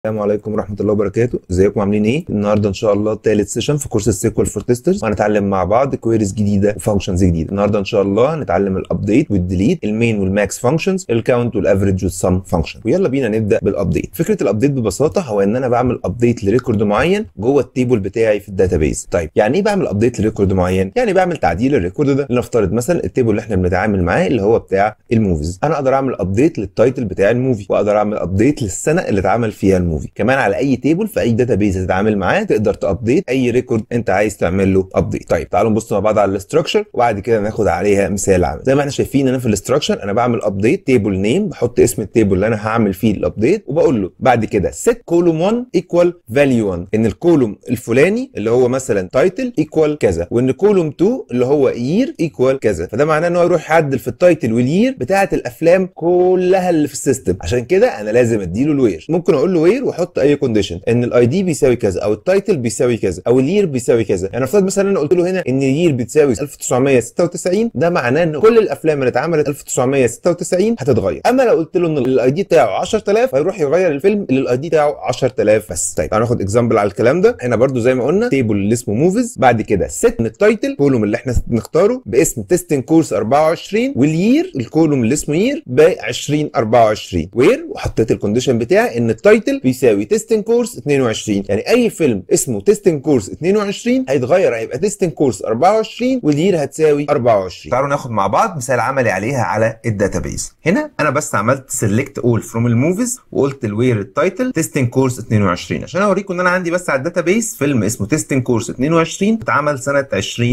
السلام عليكم ورحمه الله وبركاته ازيكم عاملين ايه النهارده ان شاء الله ثالث سيشن في كورس السيكوال فور تيسترز وهنتعلم مع بعض كويريز جديده وفانكشنز جديده النهارده ان شاء الله هنتعلم الابديت والديليت المين والماكس فانكشنز الكاونت والافريج والسم فانكشن ويلا بينا نبدا بالابديت فكره الابديت ببساطه هو ان انا بعمل ابديت لريكورد معين جوه التيبل بتاعي في الداتابيز طيب يعني ايه بعمل ابديت لريكورد معين يعني بعمل تعديل للريكورد ده لنفترض مثلا التيبل اللي احنا بنتعامل معاه اللي هو بتاع الموفيز انا اقدر اعمل ابديت للتايتل بتاع الموفي واقدر اعمل ابديت للسنه اللي اتعمل فيها الموفي كمان على اي تيبل في اي داتابيز هتتعامل معاه تقدر تابديت اي ريكورد انت عايز تعمل له ابديت طيب تعالوا نبص مع بعض على الاستراكشر وبعد كده ناخد عليها مثال عمل زي ما احنا شايفين انا في الاستراكشر انا بعمل ابديت تيبل نيم بحط اسم التيبل اللي انا هعمل فيه الابديت وبقول له بعد كده set كولوم 1 ايكوال فاليو 1 ان الكولوم الفلاني اللي هو مثلا تايتل ايكوال كذا وان كولوم 2 اللي هو يير ايكوال كذا فده معناه ان هو يروح يعدل في التايتل واليير بتاعه الافلام كلها اللي في السيستم عشان كده انا لازم اديله الوير ممكن اقول له وير واحط اي كونديشن ان الاي دي بيساوي كذا او التايتل بيساوي كذا او الير بيساوي كذا يعني نفترض مثلا انا قلت له هنا ان الير بتساوي 1996 ده معناه ان كل الافلام اللي اتعملت 1996 هتتغير اما لو قلت له ان الاي دي بتاعه 10000 هيروح يغير الفيلم اللي الاي دي بتاعه 10000 بس طيب تعالوا ناخد اكزامبل على الكلام ده هنا برده زي ما قلنا تيبل اللي اسمه موفيز بعد كده ست من التايتل كولوم اللي احنا نختاره باسم تيستنج كورس 24 والير الكولوم اللي اسمه يير ب 2024 وير وحطيت الكونديشن بتاعي ان التايتل بيساوي تيستنج كورس 22 يعني اي فيلم اسمه تيستنج كورس 22 هيتغير هيبقى تيستنج كورس 24 والير هتساوي 24 تعالوا ناخد مع بعض مثال عملي عليها على الداتابيز هنا انا بس عملت سيلكت اول فروم الموفيز وقلت الوير التايتل تيستنج كورس 22 عشان اوريكم ان انا عندي بس على الداتابيز فيلم اسمه تيستنج كورس 22 اتعمل سنه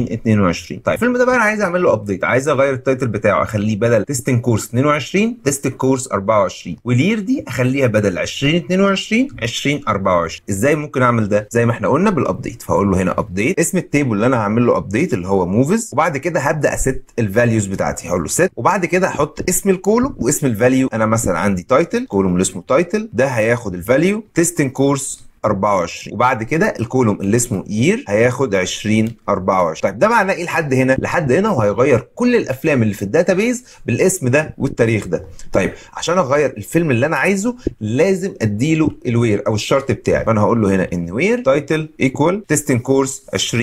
2022 طيب الفيلم ده بقى انا عايز اعمل له ابديت عايز اغير التايتل بتاعه اخليه بدل تيستنج كورس 22 تيستنج كورس 24 والير دي اخليها بدل 2022 2024 ازاي ممكن اعمل ده زي ما احنا قلنا بالابديت فاقول له هنا ابديت اسم التيبل اللي انا هعمل له ابديت اللي هو موفيز وبعد كده هبدا اسيت الفاليوز بتاعتي هقول له سيت وبعد كده احط اسم الكولوم واسم الفاليو انا مثلا عندي تايتل كولوم اللي اسمه تايتل ده هياخد الفاليو تيستنج كورس 24 وبعد كده الكولوم اللي اسمه يير هياخد 20 24 طيب ده معناه ايه لحد هنا لحد هنا وهيغير كل الافلام اللي في الداتابيز بالاسم ده والتاريخ ده طيب عشان اغير الفيلم اللي انا عايزه لازم اديله الوير او الشرط بتاعي فانا هقول له هنا ان وير تايتل ايكوال تيستنج كورس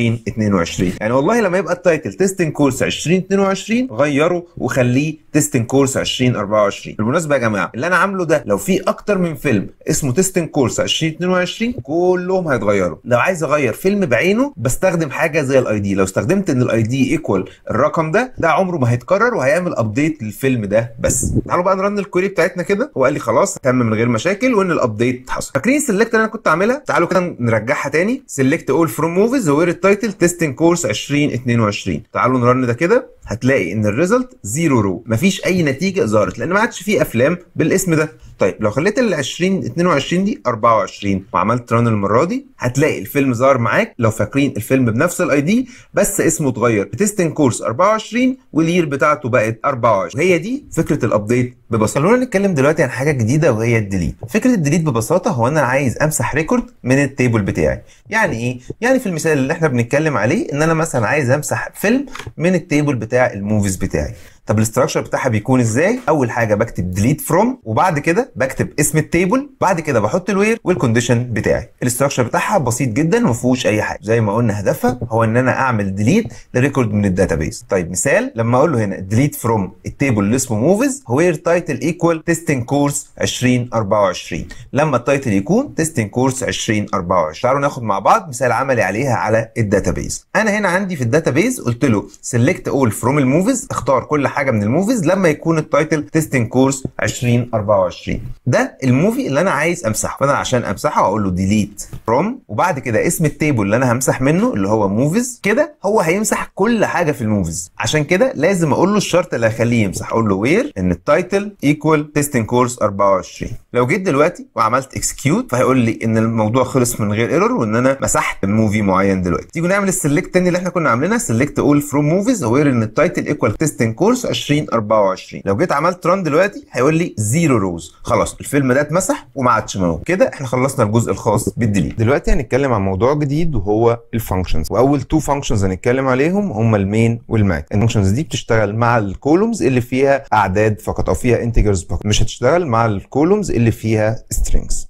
2022 يعني والله لما يبقى التايتل تيستنج كورس 2022 غيره وخليه تيستنج كورس 2024 بالمناسبه يا جماعه اللي انا عامله ده لو في اكتر من فيلم اسمه تيستنج كورس 2022 كلهم هيتغيروا لو عايز اغير فيلم بعينه بستخدم حاجه زي الاي دي لو استخدمت ان الاي دي ايكوال الرقم ده ده عمره ما هيتكرر وهيعمل ابديت للفيلم ده بس تعالوا بقى نرن الكويري بتاعتنا كده هو قال لي خلاص تم من غير مشاكل وان الابديت حصل فاكرين السلكت اللي انا كنت عاملها تعالوا كده نرجعها تاني سلكت اول فروم موفيز وير التايتل تيستنج كورس 2022 تعالوا نرن ده كده هتلاقي ان الريزلت زيرو رو مفيش اي نتيجه ظهرت لان ما عادش فيه افلام بالاسم ده طيب لو خليت ال 20 22 دي 24 وعملت ران المره دي هتلاقي الفيلم ظهر معاك لو فاكرين الفيلم بنفس الاي دي بس اسمه اتغير تيستنج كورس 24 والير بتاعته بقت 24 وهي دي فكره الابديت ببساطه خلونا نتكلم دلوقتي عن حاجه جديده وهي الديليت فكره الديليت ببساطه هو انا عايز امسح ريكورد من التيبل بتاعي يعني ايه يعني في المثال اللي احنا بنتكلم عليه ان انا مثلا عايز امسح فيلم من التيبل بتاع الموفيز بتاعي طب الاستراكشر بتاعها بيكون ازاي اول حاجه بكتب ديليت فروم وبعد كده بكتب اسم التيبل بعد كده بحط الوير والكونديشن بتاعي الاستراكشر بتاعها بسيط جدا وما فيهوش اي حاجه زي ما قلنا هدفها هو ان انا اعمل ديليت لريكورد من الداتابيس طيب مثال لما اقول له هنا ديليت فروم التيبل اللي اسمه موفيز وير تايتل ايكوال تيستنج كورس 2024 لما التايتل يكون تيستنج كورس 2024 تعالوا ناخد مع بعض مثال عملي عليها على الداتابيس انا هنا عندي في الداتابيس قلت له سيلكت اول فروم الموفيز اختار كل حاجه من الموفيز لما يكون التايتل تيستنج كورس 2024 ده الموفي اللي انا عايز امسحه فانا عشان امسحه هقول له ديليت فروم وبعد كده اسم التيبل اللي انا همسح منه اللي هو موفيز كده هو هيمسح كل حاجه في الموفيز عشان كده لازم اقول له الشرط اللي هيخليه يمسح اقول له وير ان التايتل ايكوال تيستنج كورس 24 لو جيت دلوقتي وعملت اكسكيوت فهيقول لي ان الموضوع خلص من غير ايرور وان انا مسحت موفي معين دلوقتي تيجي نعمل السلكت تاني اللي احنا كنا عاملينها سلكت اول فروم موفيز وير ان التايتل ايكوال تيستنج كورس 2024 لو جيت عملت ران دلوقتي هيقول لي زيرو روز خلاص الفيلم ده اتمسح وما عادش موجود كده احنا خلصنا الجزء الخاص بالديليت دلوقتي هنتكلم عن موضوع جديد وهو الفانكشنز واول تو فانكشنز هنتكلم عليهم هم المين والماك الفانكشنز دي بتشتغل مع الكولومز اللي فيها اعداد فقط او فيها انتجرز فقط مش هتشتغل مع الكولومز اللي فيها سترينجز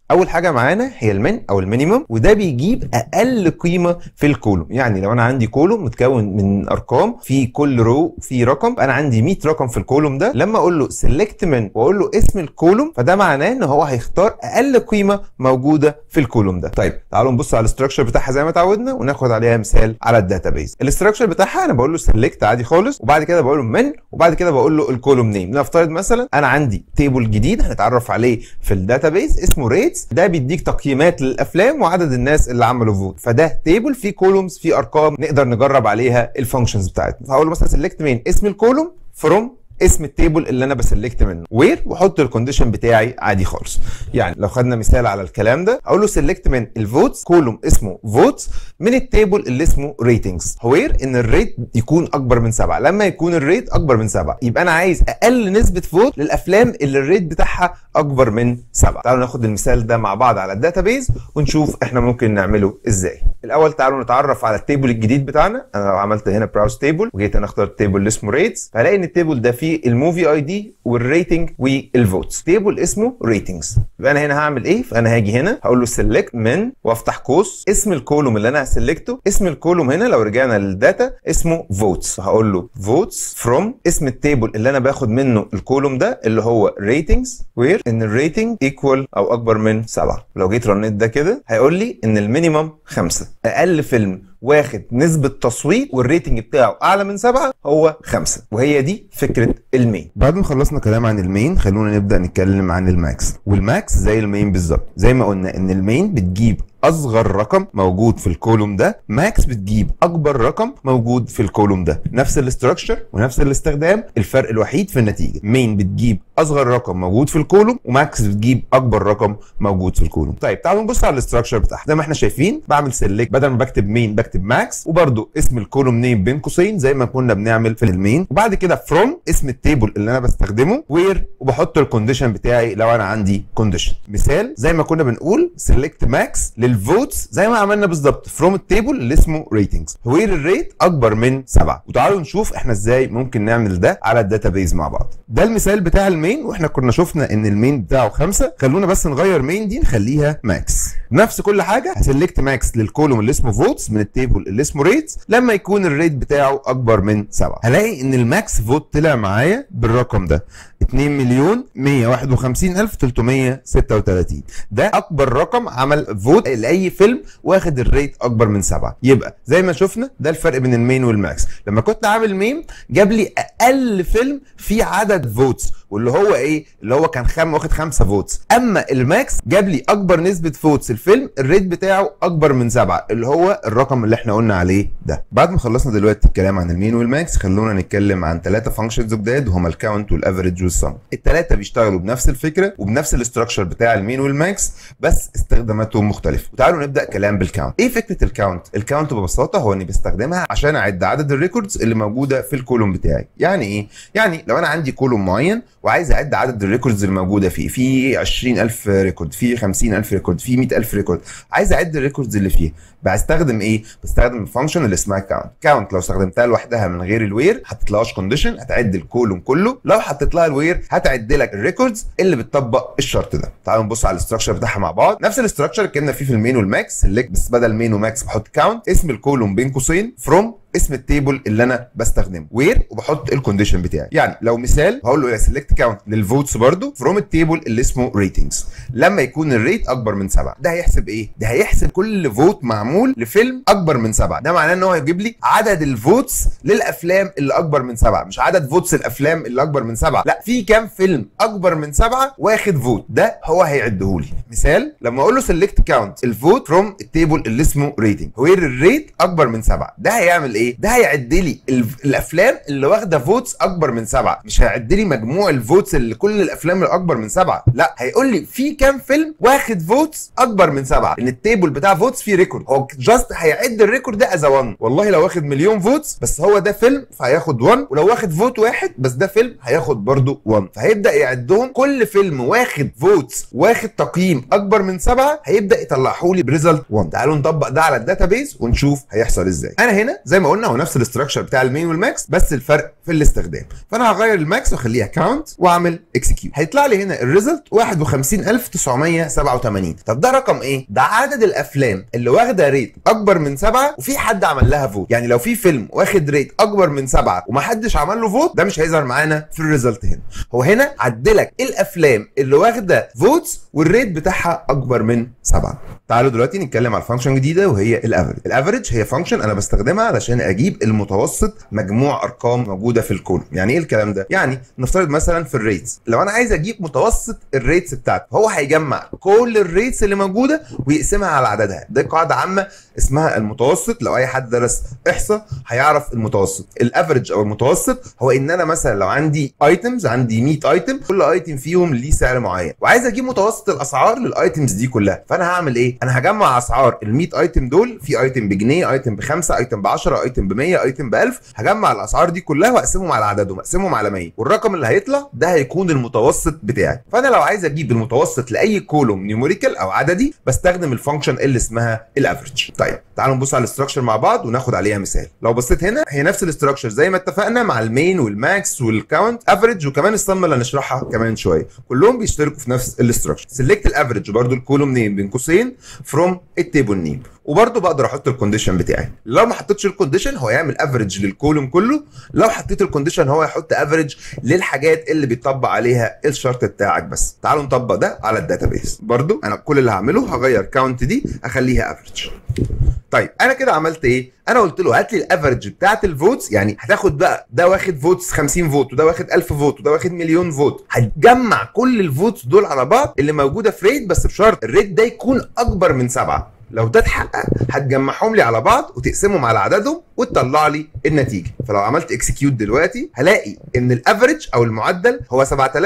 اول حاجه معانا هي المن او المينيمم وده بيجيب اقل قيمه في الكولوم يعني لو انا عندي كولوم متكون من ارقام في كل رو في رقم انا عندي 100 رقم في الكولوم ده لما اقول له سيلكت من واقول له اسم الكولوم فده معناه ان هو هيختار اقل قيمه موجوده في الكولوم ده طيب تعالوا نبص على الاستراكشر بتاعها زي ما اتعودنا وناخد عليها مثال على الداتابيز الاستراكشر بتاعها انا بقول له سيلكت عادي خالص وبعد كده بقول له من وبعد كده بقول له الكولوم نيم نفترض مثلا انا عندي تيبل جديد هنتعرف عليه في الداتابيز اسمه ريتس ده بيديك تقييمات للافلام وعدد الناس اللي عملوا فوت فده تيبل فيه كولومز فيه ارقام نقدر نجرب عليها الفانكشنز بتاعتنا فهقول له مثلا سيلكت من اسم الكولوم فروم اسم التيبل اللي انا بسلكت منه وير واحط الكونديشن بتاعي عادي خالص يعني لو خدنا مثال على الكلام ده اقول له سيلكت من الفوتس كولوم اسمه فوتس من التيبل اللي اسمه ريتنجز وير ان الريت يكون اكبر من سبعة لما يكون الريت اكبر من سبعة يبقى انا عايز اقل نسبه فوت للافلام اللي الريت بتاعها اكبر من سبعة تعالوا ناخد المثال ده مع بعض على الداتابيز ونشوف احنا ممكن نعمله ازاي الاول تعالوا نتعرف على التيبل الجديد بتاعنا انا لو عملت هنا براوز تيبل وجيت انا اختار التيبل اللي اسمه ريتس هلاقي ان التيبل ده فيه الموفي اي دي والريتنج والفوتس تيبل اسمه ريتنجز يبقى انا هنا هعمل ايه فانا هاجي هنا هقول له سيلكت من وافتح قوس اسم الكولوم اللي انا هسلكته اسم الكولوم هنا لو رجعنا للداتا اسمه فوتس هقول له فوتس فروم اسم التيبل اللي انا باخد منه الكولوم ده اللي هو ريتنجز وير ان الريتنج ايكوال او اكبر من 7 لو جيت رنيت ده كده هيقول لي ان المينيمم 5 اقل فيلم واخد نسبة تصويت والريتنج بتاعه أعلى من سبعة هو خمسة وهي دي فكرة المين بعد ما خلصنا كلام عن المين خلونا نبدا نتكلم عن الماكس والماكس زي المين بالظبط زي ما قلنا ان المين بتجيب اصغر رقم موجود في الكولوم ده ماكس بتجيب اكبر رقم موجود في الكولوم ده نفس الاستراكشر ونفس الاستخدام الفرق الوحيد في النتيجه مين بتجيب اصغر رقم موجود في الكولوم وماكس بتجيب اكبر رقم موجود في الكولوم طيب تعالوا نبص على الاستراكشر بتاعها زي ما احنا شايفين بعمل سيلكت بدل ما بكتب مين بكتب ماكس وبرده اسم الكولوم نيم بين قوسين زي ما كنا بنعمل في المين وبعد كده فروم اسم التيبل اللي انا بستخدمه وير وبحط الكونديشن بتاعي لو انا عندي كونديشن مثال زي ما كنا بنقول سيلكت ماكس للفوتس زي ما عملنا بالظبط فروم التيبل اللي اسمه ريتنجز وير الريت اكبر من 7 وتعالوا نشوف احنا ازاي ممكن نعمل ده على الداتابيز مع بعض ده المثال بتاع المين واحنا كنا شفنا ان المين بتاعه 5 خلونا بس نغير مين دي نخليها ماكس نفس كل حاجه هسلكت ماكس للكولوم اللي اسمه فوتس من التيبل اللي اسمه ريتس لما يكون الريت بتاعه اكبر من 7 هلاقي ان الماكس فوت طلع معايا بالرقم ده 2 مليون 151 الف 336 ده اكبر رقم عمل فوت لاي فيلم واخد الريت اكبر من 7 يبقى زي ما شفنا ده الفرق بين المين والماكس لما كنت عامل ميم جاب لي اقل فيلم فيه عدد فوتس واللي هو ايه اللي هو كان خم واخد 5 فوتس اما الماكس جاب لي اكبر نسبه فوتس الفيلم الريت بتاعه اكبر من 7 اللي هو الرقم اللي احنا قلنا عليه ده بعد ما خلصنا دلوقتي الكلام عن المين والماكس خلونا نتكلم عن ثلاثه فانكشنز جداد وهما الكاونت والافريج والسم الثلاثه بيشتغلوا بنفس الفكره وبنفس الاستراكشر بتاع المين والماكس بس استخداماتهم مختلفه وتعالوا نبدا كلام بالكاونت ايه فكره الكاونت الكاونت ببساطه هو اني بستخدمها عشان اعد عدد الريكوردز اللي موجوده في الكولوم بتاعي يعني ايه يعني لو انا عندي كولوم معين وعايز اعد عدد الريكوردز الموجوده فيه في 20000 ريكورد في 50000 ريكورد في 100000 ريكورد عايز اعد الريكوردز اللي فيه بستخدم ايه بستخدم الفانكشن اللي اسمها كاونت كاونت لو استخدمتها لوحدها من غير الوير هتطلعش كونديشن هتعد الكولوم كله لو حطيت لها الوير هتعد لك الريكوردز اللي بتطبق الشرط ده تعالوا نبص على الاستراكشر بتاعها مع بعض نفس الاستراكشر اللي اتكلمنا فيه في المين والماكس سيلكت بس بدل مين وماكس بحط كاونت اسم الكولوم بين قوسين فروم اسم التيبل اللي انا بستخدمه وير وبحط الكونديشن بتاعي يعني لو مثال هقول له يا سيلكت كاونت للفوتس برضو فروم التيبل اللي اسمه ريتنجز لما يكون الريت اكبر من 7 ده هيحسب ايه ده هيحسب كل فوت معمول لفيلم اكبر من 7 ده معناه ان هو هيجيب لي عدد الفوتس للافلام اللي اكبر من 7 مش عدد فوتس الافلام اللي اكبر من 7 لا في كام فيلم اكبر من 7 واخد فوت ده هو هيعده لي مثال لما اقول له سيلكت كاونت الفوت فروم التيبل اللي اسمه ريتنج وير الريت اكبر من 7 ده هيعمل ايه ده هيعد لي الف- الافلام اللي واخده فوتس اكبر من 7 مش هيعد لي مجموع الفوتس اللي كل الافلام اللي اكبر من 7 لا هيقول لي في كام فيلم واخد فوتس اكبر من 7 ان التيبل بتاع فوتس فيه ريكورد هو جاست هيعد الريكورد ده از 1 والله لو واخد مليون فوتس بس هو ده فيلم فهياخد 1 ولو واخد فوت واحد بس ده فيلم هياخد برضو 1 فهيبدا يعدهم كل فيلم واخد فوتس واخد تقييم اكبر من 7 هيبدا يطلعه لي بريزلت 1 تعالوا نطبق ده على الداتابيز ونشوف هيحصل ازاي انا هنا زي ما قلنا قلنا هو نفس الاستراكشر بتاع المين والماكس بس الفرق في الاستخدام فانا هغير الماكس واخليها كاونت واعمل اكسكيوت هيطلع لي هنا الريزلت 51987 طب ده رقم ايه ده عدد الافلام اللي واخده ريت اكبر من سبعة وفي حد عمل لها فوت يعني لو في فيلم واخد ريت اكبر من سبعة ومحدش عمل له فوت ده مش هيظهر معانا في الريزلت هنا هو هنا عدلك الافلام اللي واخده فوتس والريت بتاعها اكبر من سبعة تعالوا دلوقتي نتكلم على فانكشن جديده وهي الافريج الافريج هي فانكشن انا بستخدمها علشان اجيب المتوسط مجموع ارقام موجوده في الكولوم يعني ايه الكلام ده يعني نفترض مثلا في الريتس لو انا عايز اجيب متوسط الريتس بتاعته هو هيجمع كل الريتس اللي موجوده ويقسمها على عددها ده قاعده عامه اسمها المتوسط لو اي حد درس احصاء هيعرف المتوسط الافريج او المتوسط هو ان انا مثلا لو عندي ايتمز عندي 100 ايتم كل ايتم فيهم ليه سعر معين وعايز اجيب متوسط الاسعار للايتمز دي كلها فانا هعمل ايه انا هجمع اسعار ال 100 ايتم دول في ايتم بجنيه ايتم بخمسه ايتم ب 10 ايتم ب 100 ايتم ب 1000 هجمع الاسعار دي كلها واقسمهم على عددهم اقسمهم على 100 والرقم اللي هيطلع ده هيكون المتوسط بتاعي فانا لو عايز اجيب المتوسط لاي كولوم نيوميريكال او عددي بستخدم الفانكشن اللي اسمها الافريج طيب تعالوا نبص على الاستراكشر مع بعض وناخد عليها مثال لو بصيت هنا هي نفس الاستراكشر زي ما اتفقنا مع المين والماكس والكاونت افريج وكمان الصم اللي هنشرحها كمان شويه كلهم بيشتركوا في نفس الاستراكشر سيلكت الافريج برده الكولوم نيم بين قوسين فروم التيبل نيم وبرده بقدر احط الكونديشن بتاعي لو ما حطيتش الكونديشن هو يعمل افريج للكولوم كله لو حطيت الكونديشن هو يحط افريج للحاجات اللي بيطبق عليها الشرط بتاعك بس تعالوا نطبق ده على الداتابيس برده انا كل اللي هعمله هغير كاونت دي اخليها افريج طيب انا كده عملت ايه انا قلت له هات لي الافرج بتاعت الفوتس يعني هتاخد بقى ده واخد فوتس 50 فوت وده واخد 1000 فوت وده واخد مليون فوت هتجمع كل الفوتس دول على بعض اللي موجوده في ريت بس بشرط الريت ده يكون اكبر من سبعه لو ده اتحقق هتجمعهم لي على بعض وتقسمهم على عددهم وتطلع لي النتيجه فلو عملت اكسكيوت دلوقتي هلاقي ان الافريج او المعدل هو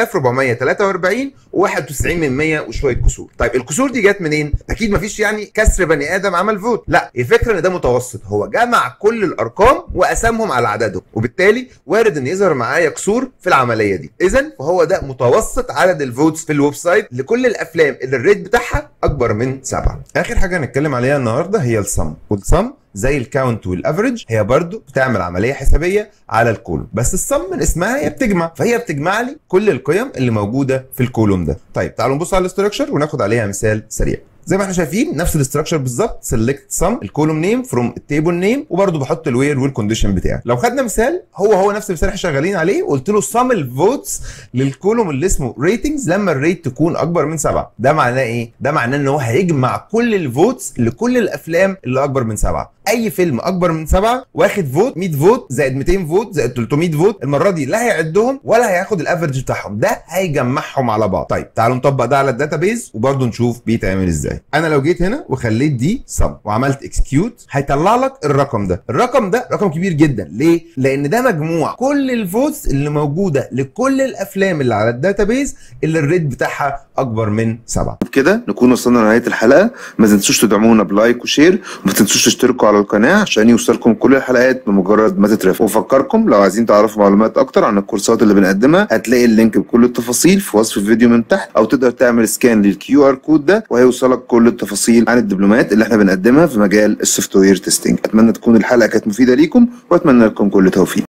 7443 و91 من 100 وشويه كسور طيب الكسور دي جت منين اكيد مفيش يعني كسر بني ادم عمل فوت لا الفكره ان ده متوسط هو جمع كل الارقام وقسمهم على عددهم وبالتالي وارد ان يظهر معايا كسور في العمليه دي اذا فهو ده متوسط عدد الفوتس في الويب سايت لكل الافلام اللي الريت بتاعها اكبر من سبعه اخر حاجه هنتكلم عليها النهارده هي الصم والصم زي الكاونت والافريج هي برضو بتعمل عمليه حسابيه على الكولوم بس الصم من اسمها هي بتجمع فهي بتجمع لي كل القيم اللي موجوده في الكولوم ده طيب تعالوا نبص على الاستراكشر وناخد عليها مثال سريع زي ما احنا شايفين نفس الاستراكشر بالظبط سيلكت سم الكولوم نيم فروم التيبل نيم وبرده بحط الوير والكونديشن بتاعي لو خدنا مثال هو هو نفس المثال احنا شغالين عليه وقلت له سم الفوتس للكولوم اللي اسمه ريتنجز لما الريت تكون اكبر من سبعه ده معناه ايه ده معناه ان هو هيجمع كل الفوتس لكل الافلام اللي اكبر من سبعه اي فيلم اكبر من سبعه واخد فوت 100 فوت زائد 200 فوت زائد 300 فوت المره دي لا هيعدهم ولا هياخد الافرج بتاعهم ده هيجمعهم على بعض طيب تعالوا نطبق ده على الداتابيز وبرده نشوف بيتعمل ازاي انا لو جيت هنا وخليت دي سم وعملت اكسكيوت هيطلع لك الرقم ده الرقم ده رقم كبير جدا ليه لان ده مجموع كل الفوتس اللي موجوده لكل الافلام اللي على الداتابيز اللي الريت بتاعها اكبر من سبعه بكده نكون وصلنا لنهايه الحلقه ما تنسوش تدعمونا بلايك وشير وما تنسوش تشتركوا على القناه عشان يوصلكم كل الحلقات بمجرد ما تترفع وفكركم لو عايزين تعرفوا معلومات اكتر عن الكورسات اللي بنقدمها هتلاقي اللينك بكل التفاصيل في وصف الفيديو من تحت او تقدر تعمل سكان للكيو ار كود ده وهيوصلك كل التفاصيل عن الدبلومات اللي احنا بنقدمها في مجال السوفت وير تيستنج اتمنى تكون الحلقه كانت مفيده ليكم واتمنى لكم كل توفيق